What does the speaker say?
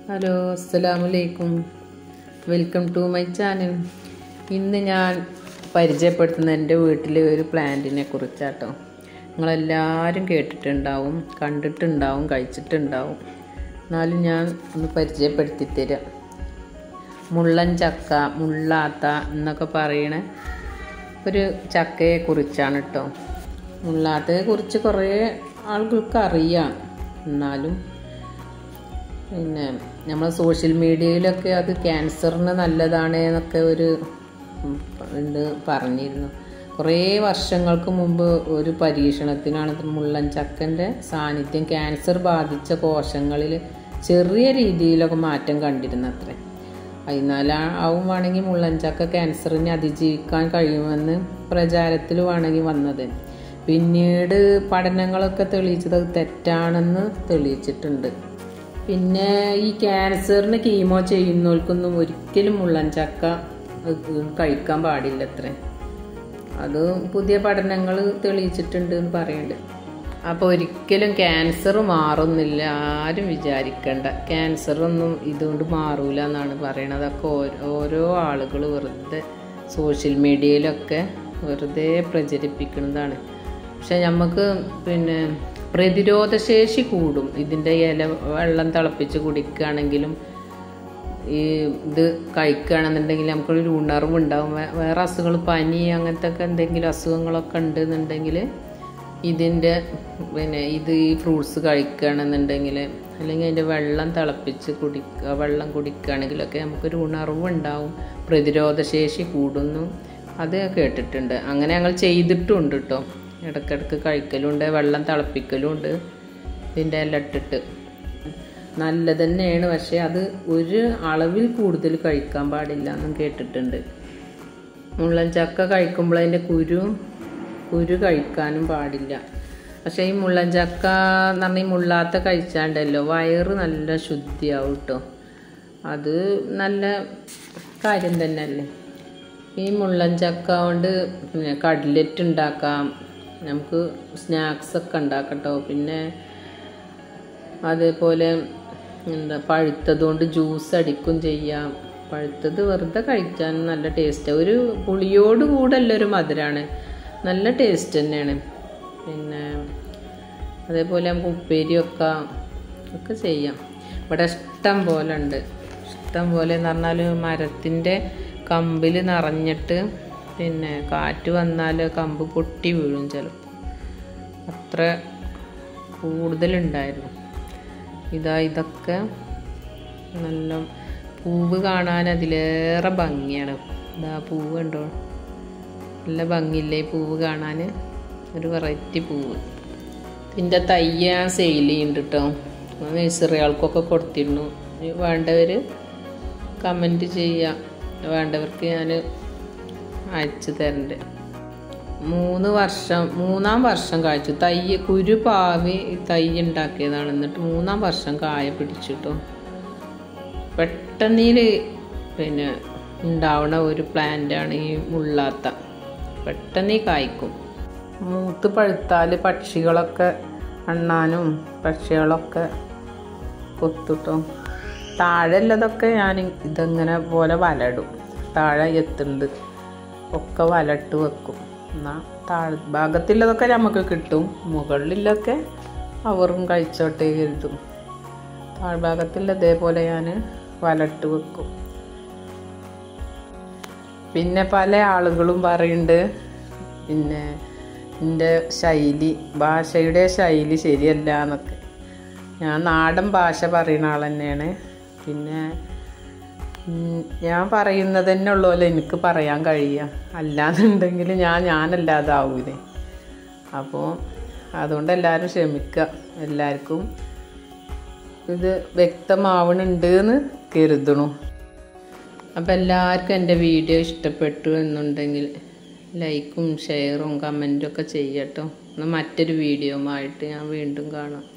hello അസ്സലാമു അലൈക്കും welcome to my channel ഇന്ന് ഞാൻ പരിചയപ്പെടുത്തുന്ന എൻ്റെ വീട്ടിലെ ഒരു പ്ലാന്റിനെ കുറിച്ചാട്ടോ നിങ്ങളെല്ലാവരും കേട്ടിട്ടുണ്ടാവും കണ്ടിട്ടുണ്ടാവും കഴിച്ചിട്ടുണ്ടാവും എന്നാലും ഞാൻ ഒന്ന് പരിചയപ്പെടുത്തി തരാം മുള്ളൻ ചക്ക മുള്ളാത്ത എന്നൊക്കെ പറയണ ഒരു ചക്കയെ കുറിച്ചാണ് കേട്ടോ മുള്ളാത്തയെ കുറിച്ച് കുറേ ആളുകൾക്ക് അറിയാം എന്നാലും പിന്നെ നമ്മൾ സോഷ്യൽ മീഡിയയിലൊക്കെ അത് ക്യാൻസറിന് നല്ലതാണ് എന്നൊക്കെ ഒരു ഉം, ഉണ്ട് പറഞ്ഞിരുന്നു കുറേ വർഷങ്ങൾക്ക് മുമ്പ് ഒരു പരീക്ഷണത്തിനാണ് ഇത് മുള്ളൻ ചക്കൻ്റെ സാന്നിധ്യം ക്യാൻസർ ബാധിച്ച കോശങ്ങളിൽ ചെറിയ രീതിയിലൊക്കെ മാറ്റം കണ്ടിരുന്നത്രേ അതിനാലാവും വേണമെങ്കിൽ മുള്ളൻ ചക്ക ക്യാൻസറിനെ അതിജീവിക്കാൻ കഴിയുമെന്ന് പ്രചാരത്തിൽ വേണമെങ്കിൽ വന്നത് പിന്നീട് പഠനങ്ങളൊക്കെ തെളിയിച്ചത് അത് തെറ്റാണെന്ന് തെളിയിച്ചിട്ടുണ്ട് പിന്നെ ഈ ക്യാൻസറിന് കീമോ ചെയ്യുന്നവർക്കൊന്നും ഒരിക്കലും മുള്ളൻ ചക്ക ഇത് കഴിക്കാൻ പാടില്ല അത്രേ അത് പുതിയ പഠനങ്ങൾ തെളിയിച്ചിട്ടുണ്ട് എന്ന് പറയുന്നുണ്ട് അപ്പോൾ ഒരിക്കലും ക്യാൻസർ മാറുന്നില്ല ആരും വിചാരിക്കണ്ട ക്യാൻസറൊന്നും ഇതുകൊണ്ട് മാറൂല എന്നാണ് പറയണത് അതൊക്കെ ഓരോ ഓരോ ആളുകൾ വെറുതെ സോഷ്യൽ മീഡിയയിലൊക്കെ വെറുതെ പ്രചരിപ്പിക്കുന്നതാണ് പക്ഷെ നമുക്ക് പിന്നെ പ്രതിരോധശേഷി കൂടും ഇതിൻ്റെ ഇല വെള്ളം തിളപ്പിച്ച് കുടിക്കുകയാണെങ്കിലും ഈ ഇത് കഴിക്കുകയാണെന്നുണ്ടെങ്കിൽ നമുക്കൊരു ഉണർവ് ഉണ്ടാവും വേ- വേറെ അസുഖങ്ങൾ പനി അങ്ങനത്തെ ഒക്കെ എന്തെങ്കിലും അസുഖങ്ങളൊക്കെ ഉണ്ടെന്നുണ്ടെങ്കിൽ ഇതിൻ്റെ പിന്നെ ഇത് ഈ ഫ്രൂട്ട്സ് കഴിക്കുകയാണെന്നുണ്ടെങ്കിൽ അല്ലെങ്കിൽ അതിൻ്റെ വെള്ളം തിളപ്പിച്ച് കുടിക്കുക വെള്ളം കുടിക്കുകയാണെങ്കിലൊക്കെ നമുക്കൊരു ഉണർവ് ഉണ്ടാവും പ്രതിരോധശേഷി കൂടുന്നു അത് കേട്ടിട്ടുണ്ട് അങ്ങനെ ഞങ്ങൾ ചെയ്തിട്ടുമുണ്ട് കേട്ടോ ഇടയ്ക്കിടയ്ക്ക് കഴിക്കലുണ്ട് വെള്ളം തിളപ്പിക്കലുണ്ട് ഇതിൻ്റെ എല്ലാം ഇട്ടിട്ട് നല്ലത് തന്നെയാണ് പക്ഷേ അത് ഒരു അളവിൽ കൂടുതൽ കഴിക്കാൻ പാടില്ല എന്നും കേട്ടിട്ടുണ്ട് മുള്ളൻ ചക്ക കഴിക്കുമ്പോൾ അതിൻ്റെ കുരു കുരു കഴിക്കാനും പാടില്ല പക്ഷേ ഈ മുള്ളൻ ചക്ക എന്ന് പറഞ്ഞാൽ ഈ മുള്ളാത്ത കഴിച്ചാണ്ടല്ലോ വയറ് നല്ല ശുദ്ധിയാവും കേട്ടോ അത് നല്ല കാര്യം തന്നെയല്ലേ ഈ മുള്ളൻ ചക്ക കൊണ്ട് പിന്നെ കട്ലറ്റ് ഉണ്ടാക്കാം നമുക്ക് സ്നാക്സ് ഒക്കെ ഉണ്ടാക്കട്ടോ പിന്നെ അതേപോലെ എന്താ പഴുത്തത് കൊണ്ട് ജ്യൂസ് അടിക്കും ചെയ്യാം പഴുത്തത് വെറുതെ കഴിക്കാൻ നല്ല ടേസ്റ്റ് ഒരു പുളിയോട് കൂടല്ല ഒരു മധുരമാണ് നല്ല ടേസ്റ്റ് തന്നെയാണ് പിന്നെ അതേപോലെ നമുക്ക് ഉപ്പേരി വെക്കാം ഒക്കെ ചെയ്യാം ഇവിടെ ഇഷ്ടം പോലെ ഉണ്ട് ഇഷ്ടം പോലെ എന്ന് പറഞ്ഞാൽ മരത്തിൻ്റെ കമ്പിൽ നിറഞ്ഞിട്ട് പിന്നെ കാറ്റ് വന്നാൽ കമ്പ് പൊട്ടി വീഴും ചിലപ്പോൾ അത്ര കൂടുതലുണ്ടായിരുന്നു ഇതാ ഇതൊക്കെ നല്ല പൂവ് കാണാൻ അതിലേറെ ഭംഗിയാണ് ഇതാ പൂവ് ഉണ്ടോ നല്ല ഭംഗിയില്ലേ ഈ പൂവ് കാണാൻ ഒരു വെറൈറ്റി പൂവ് ഇതിൻ്റെ തൈ ഞാൻ സെയിൽ ചെയ്യുന്നുണ്ട് കേട്ടോ നഴ്സറികൾക്കൊക്കെ കൊടുത്തിരുന്നു ഇനി വേണ്ടവർ കമൻറ്റ് ചെയ്യാം വേണ്ടവർക്ക് ഞാൻ അയച്ചു തരണ്ട് മൂന്ന് വർഷം മൂന്നാം വർഷം കായ്ച്ചു തൈ കുരു പാവി ഈ തൈ ഉണ്ടാക്കിയതാണ് എന്നിട്ട് മൂന്നാം വർഷം കായ പിടിച്ചിട്ടോ പെട്ടെന്നീൽ പിന്നെ ഉണ്ടാവണ ഒരു പ്ലാന്റാണ് ഈ മുള്ളാത്ത പെട്ടെന്ന് ഈ കായ്ക്കും മൂത്ത് പഴുത്താൽ പക്ഷികളൊക്കെ അണ്ണാനും പക്ഷികളൊക്കെ കൊത്തുട്ടോ താഴെ ഉള്ളതൊക്കെ ഞാൻ ഇതങ്ങനെ പോലെ വലടും താഴെ എത്തുന്നുണ്ട് ഒക്കെ വലട്ട് വെക്കും എന്നാൽ താഴ് ഭാഗത്തുള്ളതൊക്കെ നമുക്ക് കിട്ടും മുകളിലൊക്കെ അവരും കഴിച്ചോട്ടെ കരുതും താഴ്ഭാഗത്തുള്ള ഇതേപോലെ ഞാൻ വലട്ട് വെക്കും പിന്നെ പല ആളുകളും പറയുന്നുണ്ട് പിന്നെ എൻ്റെ ശൈലി ഭാഷയുടെ ശൈലി ശരിയല്ല എന്നൊക്കെ ഞാൻ നാടൻ ഭാഷ പറയുന്ന ആൾ തന്നെയാണ് പിന്നെ ഉം, ഞാൻ പറയുന്നത് തന്നെ ഉള്ളൂല്ലോ എനിക്ക് പറയാൻ കഴിയുക അല്ലാന്നുണ്ടെങ്കിൽ ഞാൻ ഞാനല്ലാതാവൂലേ അപ്പോൾ അതുകൊണ്ട് എല്ലാവരും ക്ഷമിക്കുക എല്ലാവർക്കും ഇത് വ്യക്തമാവണുണ്ട് എന്ന് കരുതണു അപ്പോൾ എല്ലാവർക്കും എൻ്റെ വീഡിയോ ഇഷ്ടപ്പെട്ടു എന്നുണ്ടെങ്കിൽ ലൈക്കും ഷെയറും കമൻറ്റും ഒക്കെ ചെയ്യട്ടോ എന്നാൽ മറ്റൊരു വീഡിയോയുമായിട്ട് ഞാൻ വീണ്ടും കാണാം